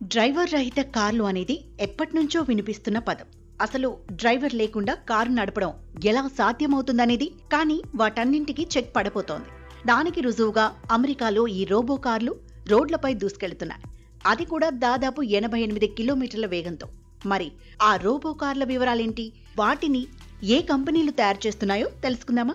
driver రహిత కార్లు అనేది ఎప్పటినుంచో వినిపిస్తున్న పదం అసలు డ్రైవర్ లేకుండా కారు నడపడం ఎలా సాధ్యమవుతుందనేది కానీ వాటన్నింటికి చెక్ పడిపోతోంది దానికి రుజువుగా అమెరికాలో ఈ రోబో కార్లు రోడ్లపై దూసుకెళ్తున్నాయి అది కూడా దాదాపు ఎనభై ఎనిమిది కిలోమీటర్ల వేగంతో మరి ఆ రోబో కార్ల వివరాలేంటి వాటిని ఏ కంపెనీలు తయారు చేస్తున్నాయో తెలుసుకుందామా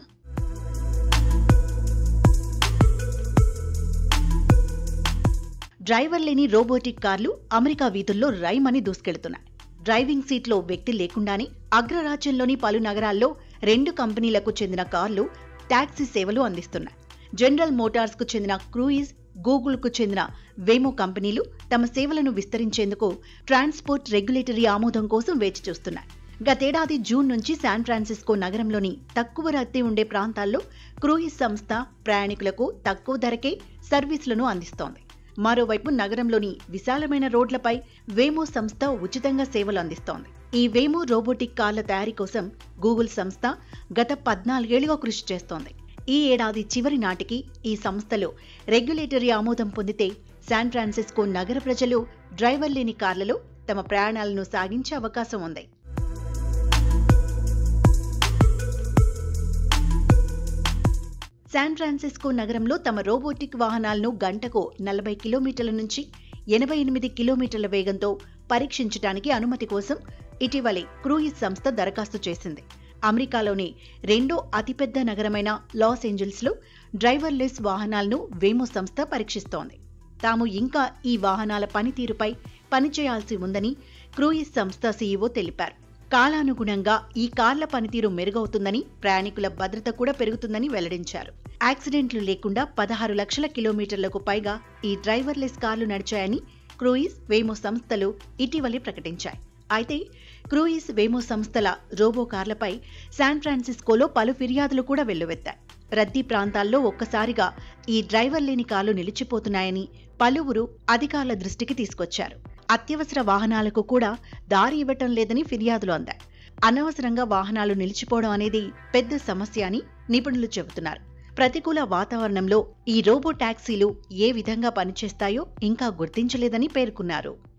డ్రైవర్ లేని రోబోటిక్ కార్లు అమెరికా వీధుల్లో రైమని దూసుకెళ్తున్నాయి డ్రైవింగ్ సీట్లో వ్యక్తి లేకుండానే అగ్రరాజ్యంలోని పలు నగరాల్లో రెండు కంపెనీలకు చెందిన కార్లు టాక్సీ సేవలు అందిస్తున్నాయి జనరల్ మోటార్స్ కు చెందిన క్రూయిజ్ గూగుల్ కు చెందిన వేమో కంపెనీలు తమ సేవలను విస్తరించేందుకు ట్రాన్స్పోర్ట్ రెగ్యులేటరీ ఆమోదం కోసం వేచి చూస్తున్నాయి గతేడాది జూన్ నుంచి శాన్ ఫ్రాన్సిస్కో నగరంలోని తక్కువ రద్దీ ఉండే ప్రాంతాల్లో క్రూయిజ్ సంస్థ ప్రయాణికులకు తక్కువ ధరకే సర్వీసులను అందిస్తోంది మరోవైపు నగరంలోని విశాలమైన రోడ్లపై వేమో సంస్థ ఉచితంగా సేవలు అందిస్తోంది ఈ వేమో రోబోటిక్ కార్ల తయారీ కోసం గూగుల్ సంస్థ గత పద్నాలుగేళ్లుగా కృషి చేస్తోంది ఈ ఏడాది చివరి నాటికి ఈ సంస్థలో రెగ్యులేటరీ ఆమోదం పొందితే శాన్ ఫ్రాన్సిస్కో నగర ప్రజలు డ్రైవర్ లేని కార్లలో తమ ప్రయాణాలను సాగించే అవకాశం ఉంది శాన్ ఫ్రాన్సిస్కో నగరంలో తమ రోబోటిక్ వాహనాలను గంటకు నలభై కిలోమీటర్ల నుంచి ఎనభై ఎనిమిది కిలోమీటర్ల వేగంతో పరీక్షించడానికి అనుమతి కోసం ఇటీవలే క్రూయిజ్ సంస్థ దరఖాస్తు చేసింది అమెరికాలోని రెండో అతిపెద్ద నగరమైన లాస్ ఏంజల్స్లో డ్రైవర్లెస్ వాహనాలను వేమో సంస్థ పరీక్షిస్తోంది తాము ఇంకా ఈ వాహనాల పనితీరుపై పనిచేయాల్సి ఉందని క్రూయిజ్ సంస్థ సీఈఓ తెలిపారు కాలానుగుణంగా ఈ కార్ల పనితీరు మెరుగవుతుందని ప్రయాణికుల భద్రత కూడా పెరుగుతుందని వెల్లడించారు యాక్సిడెంట్లు లేకుండా పదహారు లక్షల కిలోమీటర్లకు పైగా ఈ డ్రైవర్లెస్ కార్లు నడిచాయని క్రూయిజ్ వేమో సంస్థలు ఇటీవలే ప్రకటించాయి అయితే క్రూయిజ్ వేమో సంస్థల రోబో కార్లపై శాన్ ఫ్రాన్సిస్కోలో పలు ఫిర్యాదులు కూడా వెల్లువెత్తాయి రద్దీ ప్రాంతాల్లో ఒక్కసారిగా ఈ డ్రైవర్ లేని కార్లు నిలిచిపోతున్నాయని పలువురు అధికారుల దృష్టికి తీసుకొచ్చారు అత్యవసర వాహనాలకు కూడా దారి ఇవ్వటం లేదని ఫిర్యాదులు అందాయి అనవసరంగా వాహనాలు నిలిచిపోవడం అనేది పెద్ద సమస్య అని నిపుణులు చెబుతున్నారు ప్రతికూల వాతావరణంలో ఈ రోబో టాక్సీలు ఏ విధంగా పనిచేస్తాయో ఇంకా గుర్తించలేదని పేర్కొన్నారు